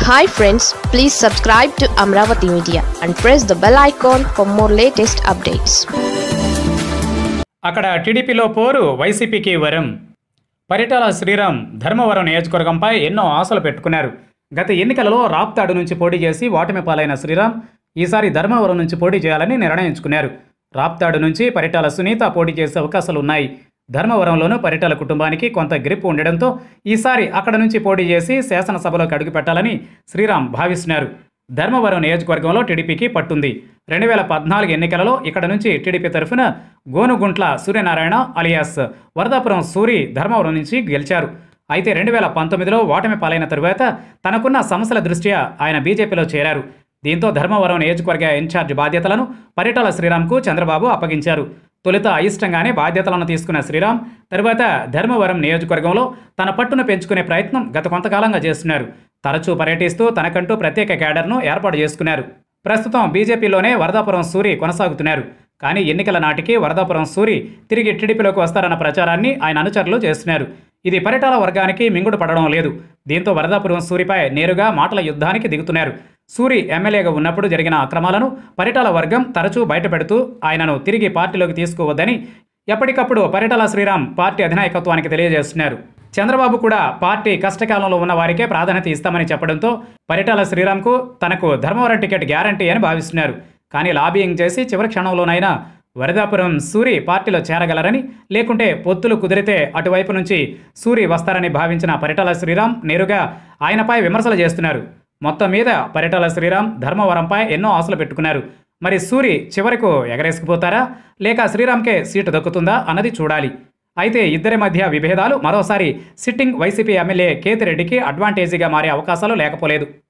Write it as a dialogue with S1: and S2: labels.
S1: hi friends please subscribe to Amaravati media and press the bell icon for more latest updates
S2: అక్కడ టీడీపీలో పోరు వైసీపీకి వరం పరిటాల శ్రీరామ్ ధర్మవరం నియోజకవర్గంపై ఎన్నో ఆశలు పెట్టుకున్నారు గత ఎన్నికలలో రాప్తాడు నుంచి పోటీ చేసి ఓటమి పాలైన శ్రీరామ్ ఈసారి ధర్మవరం నుంచి పోటీ చేయాలని నిర్ణయించుకున్నారు రాప్తాడు నుంచి పరిటాల సునీత పోటీ చేసే అవకాశాలు ఉన్నాయి ధర్మవరంలోనూ పరిటాల కుటుంబానికి కొంత గ్రిప్ ఉండడంతో ఈసారి అక్కడ నుంచి పోటీ చేసి శాసనసభలోకి అడుగుపెట్టాలని శ్రీరామ్ భావిస్తున్నారు ధర్మవరం నియోజకవర్గంలో టీడీపీకి పట్టుంది రెండు వేల పద్నాలుగు ఎన్నికలలో ఇక్కడ నుంచి టీడీపీ తరఫున గోనుగుంట్ల సూర్యనారాయణ అలియాస్ వరదాపురం సూరి ధర్మవరం నుంచి గెలిచారు అయితే రెండు వేల పంతొమ్మిదిలో ఓటమి పాలైన తరువాత తనకున్న సమస్యల దృష్ట్యా ఆయన బీజేపీలో చేరారు దీంతో ధర్మవరం నియోజకవర్గ ఇన్ఛార్జ్ బాధ్యతలను పరిటాల శ్రీరామ్కు చంద్రబాబు అప్పగించారు తొలుత అయిష్టంగానే బాధ్యతలను తీసుకున్న శ్రీరామ్ తరువాత ధర్మవరం నియోజకవర్గంలో తన పట్టును పెంచుకునే ప్రయత్నం గత కొంతకాలంగా చేస్తున్నారు తరచూ పర్యటిస్తూ తనకంటూ ప్రత్యేక క్యాడర్ను ఏర్పాటు చేసుకున్నారు ప్రస్తుతం బీజేపీలోనే వరదాపురం సూరి కొనసాగుతున్నారు కానీ ఎన్నికల నాటికి వరదాపురం సూరి తిరిగి టీడీపీలోకి వస్తారన్న ప్రచారాన్ని ఆయన అనుచరులు చేస్తున్నారు ఇది పరిటాల వర్గానికి మింగుడు పడడం లేదు దీంతో వరదాపురం సూరిపై నేరుగా మాటల యుద్ధానికి దిగుతున్నారు సూరి ఎమ్మెల్యేగా ఉన్నప్పుడు జరిగిన అక్రమాలను పరిటాల వర్గం తరచూ బయటపెడుతూ ఆయనను తిరిగి పార్టీలోకి తీసుకువద్దని ఎప్పటికప్పుడు పరిటాల శ్రీరామ్ పార్టీ అధినాయకత్వానికి తెలియజేస్తున్నారు చంద్రబాబు కూడా పార్టీ కష్టకాలంలో ఉన్న వారికే ప్రాధాన్యత ఇస్తామని చెప్పడంతో పరిటాల శ్రీరామ్కు తనకు ధర్మవరం టికెట్ గ్యారంటీ అని భావిస్తున్నారు కానీ లాబియింగ్ చేసి చివరి క్షణంలోనైనా వరదాపురం సూరి పార్టీలో చేరగలరని లేకుంటే పొత్తులు కుదిరితే అటువైపు నుంచి సూరి వస్తారని భావించిన పరిటాల శ్రీరామ్ నేరుగా ఆయనపై విమర్శలు చేస్తున్నారు మొత్తం మీద పరిటాల శ్రీరామ్ ధర్మవరంపై ఎన్నో ఆశలు పెట్టుకున్నారు మరి సూరి చివరకు ఎగరేసుకుపోతారా లేక శ్రీరామ్కే సీటు దక్కుతుందా అన్నది చూడాలి అయితే ఇద్దరి మధ్య విభేదాలు మరోసారి సిట్టింగ్ వైసీపీ ఎమ్మెల్యే కేతిరెడ్డికి అడ్వాంటేజీగా మారే అవకాశాలు లేకపోలేదు